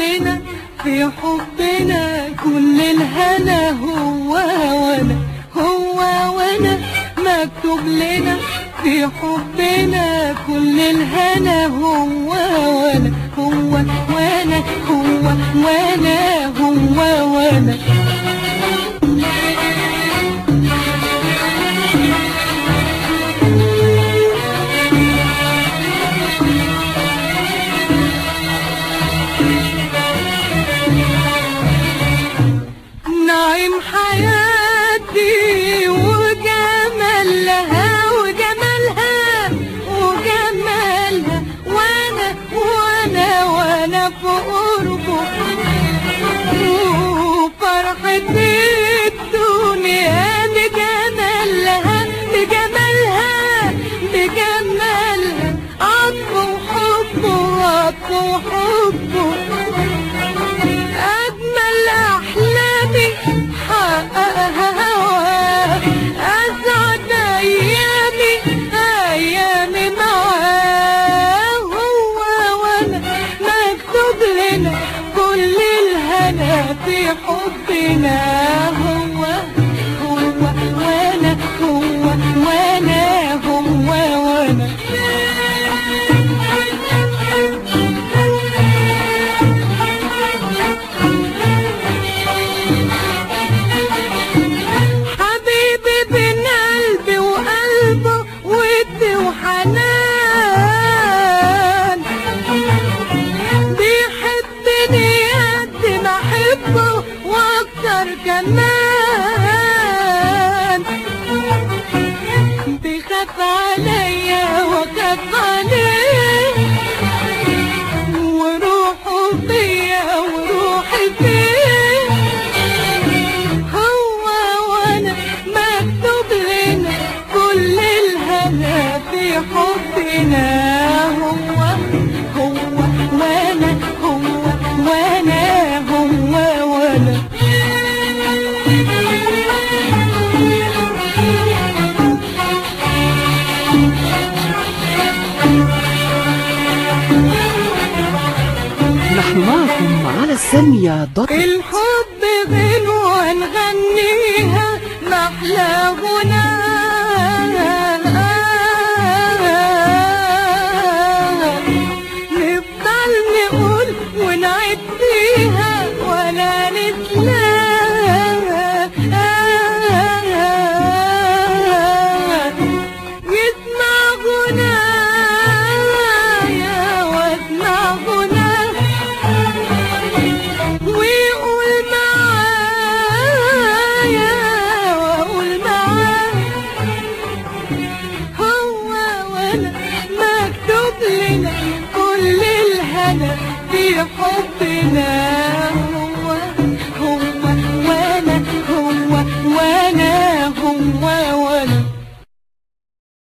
لنا في حبنا كل الهنا هو وانا هو وانا مكتوب لنا في حبنا كل الهنا هو وانا هو وانا هو وانا هو وانا نعيم حياتي وجمالها وجمالها وجمالها وانا وانا وانا في قربه وفرحة الدنيا بجمالها بجمالها بجمالها عطف وحبه عطف وحبه أجمل أحلامي حققها هواه أسعد أيامي أيامي معاه هو وأنا مكتوب لنا كل الهنا في حبنا هو هو وأنا هو وأنا هو وأنا حبيبي بين قلبي وقلبه ود وحنان بيحبني قد ما احبه واكتر كمان بيخاف عليا واخاف عليه وروحه فيا وروحي فيه هو وانا مكتوب لنا كل الهنا في حبنا هو هو وانا هو وانا هو وانا نحن معكم على السامية دوت نت. الحب غنوة نغنيها محلى غناها نفضل نقول ونعد فيها ولا نتلاها يسمع غنايا واسمع غناها ويقول معايا واقول معاه هو وانا مكتوب لنا كل الهنا في حبنا